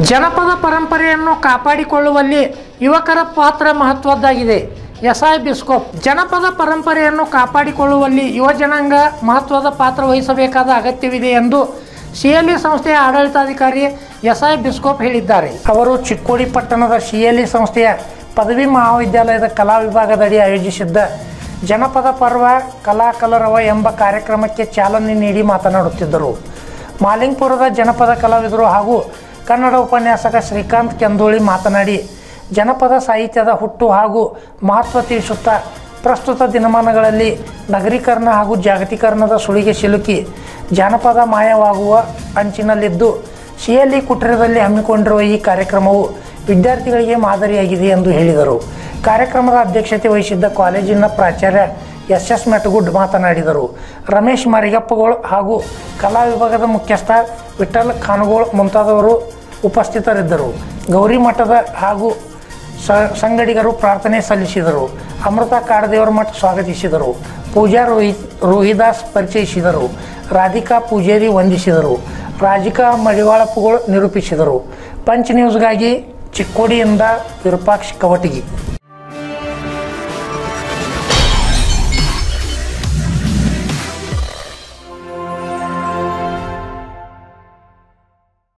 ಜನಪದ ಪರಂಪರೆಯನ್ನು ಕಾಪಾಡಿಕೊಳ್ಳುವಲ್ಲಿ ಯುವಕರ ಪಾತ್ರ ಮಹತ್ವದ್ದಾಗಿದೆ ಎಸ್ಐ ಬಿಸ್ಕೋಪ್ ಜನಪದ ಪರಂಪರೆಯನ್ನು ಕಾಪಾಡಿಕೊಳ್ಳುವಲ್ಲಿ ಯುವಜನಾಂಗ ಮಹತ್ವದ ಪಾತ್ರ ವಹಿಸಬೇಕಾದ ಅಗತ್ಯವಿದೆ ಎಂದು ಸಿಎಲ್ಇ ಸಂಸ್ಥೆಯ ಆಡಳಿತಾಧಿಕಾರಿ ಎಸ್ಐ ಬಿಸ್ಕೋಪ್ ಹೇಳಿದ್ದಾರೆ ಅವರು ಚಿಕ್ಕೋಡಿ ಪಟ್ಟಣದ ಸಿಎಲ್ಇ ಸಂಸ್ಥೆಯ ಪದವಿ ಮಹಾವಿದ್ಯಾಲಯದ ಕಲಾ ವಿಭಾಗದಡಿ ಆಯೋಜಿಸಿದ್ದ ಜನಪದ ಪರ್ವ ಕಲಾ ಕಲರವ ಎಂಬ ಕಾರ್ಯಕ್ರಮಕ್ಕೆ ಚಾಲನೆ ನೀಡಿ ಮಾತನಾಡುತ್ತಿದ್ದರು ಮಾಲಿಂಗ್ಪುರದ ಜನಪದ ಕಲಾವಿದರು ಹಾಗೂ ಕನ್ನಡ ಉಪನ್ಯಾಸಕ ಶ್ರೀಕಾಂತ್ ಕೆಂದೋಳಿ ಮಾತನಾಡಿ ಜನಪದ ಸಾಹಿತ್ಯದ ಹುಟ್ಟು ಹಾಗೂ ಮಹತ್ವ ತಿಳಿಸುತ್ತಾ ಪ್ರಸ್ತುತ ದಿನಮಾನಗಳಲ್ಲಿ ನಗರೀಕರಣ ಹಾಗೂ ಜಾಗತೀಕರಣದ ಸುಳಿಗೆ ಸಿಲುಕಿ ಜಾನಪದ ಮಾಯವಾಗುವ ಅಂಚಿನಲ್ಲಿದ್ದು ಸಿಎಲ್ಇ ಕುಟೀರದಲ್ಲಿ ಹಮ್ಮಿಕೊಂಡಿರುವ ಈ ಕಾರ್ಯಕ್ರಮವು ವಿದ್ಯಾರ್ಥಿಗಳಿಗೆ ಮಾದರಿಯಾಗಿದೆ ಎಂದು ಹೇಳಿದರು ಕಾರ್ಯಕ್ರಮದ ಅಧ್ಯಕ್ಷತೆ ವಹಿಸಿದ್ದ ಕಾಲೇಜಿನ ಪ್ರಾಚಾರ್ಯ ಎಸ್ ಎಸ್ ಮೆಟಗುಡ್ ಮಾತನಾಡಿದರು ರಮೇಶ್ ಮರಿಗಪ್ಪಗಳು ಹಾಗೂ ಕಲಾ ವಿಭಾಗದ ಮುಖ್ಯಸ್ಥ ವಿಠಲ್ ಖಾನಗೋಳ್ ಮುಂತಾದವರು ಉಪಸ್ಥಿತರಿದ್ದರು ಗೌರಿ ಮಠದ ಹಾಗೂ ಸ ಸಂಗಡಿಗರು ಪ್ರಾರ್ಥನೆ ಸಲ್ಲಿಸಿದರು ಅಮೃತ ಕಾಡದೇವರ ಮಠ ಸ್ವಾಗತಿಸಿದರು ಪೂಜಾ ರೋಹಿತ್ ರೋಹಿದಾಸ್ ಪರಿಚಯಿಸಿದರು ರಾಧಿಕಾ ಪೂಜೇರಿ ವಂದಿಸಿದರು ರಾಜಿಕಾ ಮಡಿವಾಳಪ್ಪಗಳು ನಿರೂಪಿಸಿದರು ಪಂಚ್ ನ್ಯೂಸ್ಗಾಗಿ ಚಿಕ್ಕೋಡಿಯಿಂದ ವಿರೂಪಾಕ್ಷ ಕವಟಗಿ